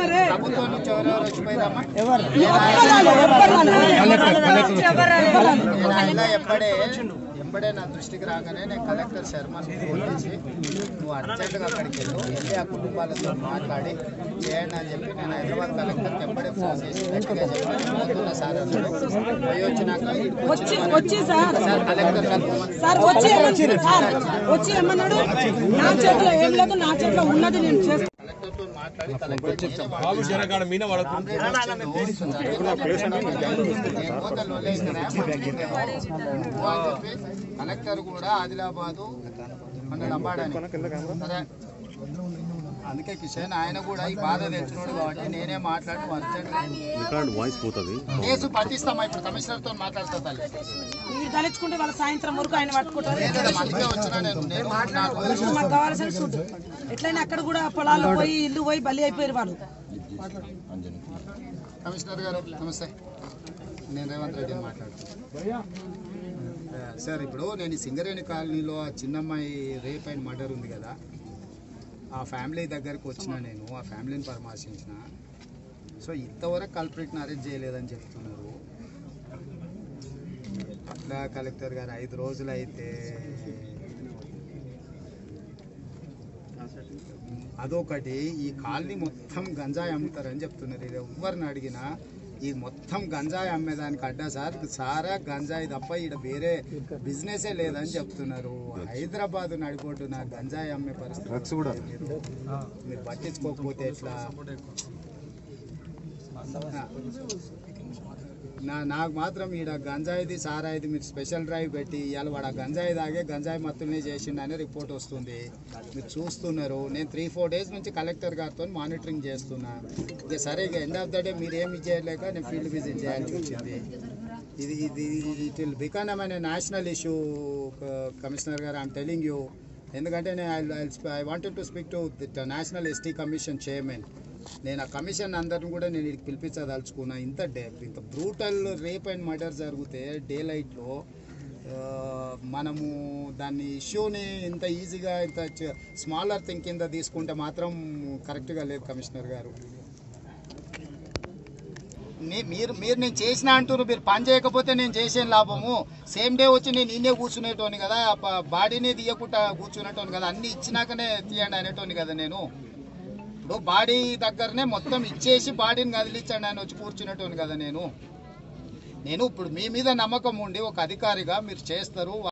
ఉన్నారే ప్రభుత్వం నుంచి ఎవరెవరు వచ్చిపోయిరమ్మా నేను ఆయన ఎప్పుడే ఎప్పుడే నా దృష్టికి రాగానే నేను కలెక్టర్ శర్మని ఫోన్ చేసి నువ్వు అర్జెంటుగా అక్కడికి వెళ్ళు వెళ్ళి ఆ కుటుంబాలతో మాట్లాడి చేయండి అని చెప్పి నేను హైదరాబాద్ కలెక్టర్కి ఎప్పుడే ఫోన్ చేసి గట్టిగా చెప్పి నేను పోతున్నా సార్ అన్నాడు పోయి వచ్చినాక ఈడికి వచ్చి వచ్చి సార్ సార్ కలెక్టర్ కలుపుకోమని సార్ వచ్చి ఏమన్నాడు? సార్ వచ్చి ఏమన్నాడు నా చేతిలో ఏం లేదు నా చేతిలో ఉన్నది నేను చేస్తాను కలెక్టర్తో మాట్లాడి కలెక్టర్ చెప్తాను బాబు జనగాడ మీన పడకు కలెక్టర్ కూడా ఆదిలాబాదు మన లంబాడని సరే అందుకే కిషన్ ఆయన కూడా ఈ బాధ తెచ్చినోడు కాబట్టి నేనే మాట్లాడి అర్జెంట్ రికార్డ్ వాయిస్ పోతుంది కేసు పట్టిస్తామా ఇప్పుడు కమిషనర్ తో మాట్లాడతా తల్లి మీరు తలుచుకుంటే వాళ్ళ సాయంత్రం వరకు ఆయన పట్టుకుంటారు లేదమ్మా, అందుకే వచ్చినా నేను నేను నాలుగు రోజులు మాకు కావాల్సిన సూట్ ఎట్లయినా అక్కడ కూడా పొలాల్లో పోయి ఇల్లు పోయి బలి అయిపోయారు వాళ్ళు కమిషనర్ గారు నమస్తే నేను రేవంత్ రెడ్డిని మాట్లాడుతున్నాను సార్ ఇప్పుడు నేను ఈ సింగరేణి కాలనీలో ఆ చిన్నమ్మాయి రేప్ అయిన మర్డర్ ఉంది కదా ఆ ఫ్యామిలీ దగ్గరికి వచ్చిన నేను ఆ ఫ్యామిలీని పరామర్శించిన సో ఇంతవరకు కల్ప్రిట్ని అరెస్ట్ చేయలేదని చెప్తున్నారు అట్లా కలెక్టర్ గారు ఐదు రోజులు అయితే అదొకటి ఈ కాలనీ మొత్తం గంజాయి అమ్ముతారని చెప్తున్నారు ఇది ఎవరిని అడిగినా ఈ మొత్తం గంజాయి అమ్మేదానికి అడ్డా సార్ సారా గంజాయి తప్ప ఇక్కడ వేరే బిజినెసే లేదని చెప్తున్నారు హైదరాబాద్ నడిపోతున్న గంజాయి అమ్మే పరిస్థితి కూడా మీరు మీరు పట్టించుకోకపోతే ఎట్లా నా నాకు మాత్రం ఈడ గంజాయిది సారాయిది మీరు స్పెషల్ డ్రైవ్ పెట్టి ఇవాళ వాడు ఆ గంజాయి తాగే గంజాయి మత్తుల్ని చేసిండని రిపోర్ట్ వస్తుంది మీరు చూస్తున్నారు నేను త్రీ ఫోర్ డేస్ నుంచి కలెక్టర్ గారితో మానిటరింగ్ చేస్తున్నా ఇక సరే ఇక ఎండ్ ఆఫ్ ద డే మీరు ఏమి చేయలేక నేను ఫీల్డ్ విజిట్ చేయాల్సి వచ్చింది ఇది ఇది ఇట్ విల్ బికమ్ అనే నేషనల్ ఇష్యూ కమిషనర్ గారు ఐమ్ టెలింగ్ యూ ఎందుకంటే నేను I wanted to speak to national ST commission chairman నేను ఆ కమిషన్ అందరిని కూడా నేను ఇక్కడికి పిలిపించదలుచుకున్నా ఇంత డే ఇంత బ్రూటల్ రేప్ అండ్ మర్డర్ జరిగితే డే లైట్లో మనము దాన్ని ఇష్యూని ఇంత ఈజీగా ఇంత స్మాలర్ థింగ్ కింద తీసుకుంటే మాత్రం కరెక్ట్గా లేదు కమిషనర్ గారు నే- మీరు మీరు నేను చేసిన అంటున్నారు మీరు పని చేయకపోతే నేను చేసే లాభము సేమ్ డే వచ్చి నేను ఈయనే కూర్చునేటోని కదా బ- బాడీనే తీయకుండా కూర్చునేటోని కదా అన్ని ఇచ్చినాకనే తీయండి అనేటోని కదా నేను ఇప్పుడు బాడీ దగ్గరనే మొత్తం ఇచ్చేసి బాడీని కదిలించండి అని వచ్చి కూర్చునేటోని కదా నేను నేను ఇప్పుడు మీ మీద నమ్మకం ఉండి ఒక అధికారిగా మీరు చేస్తారు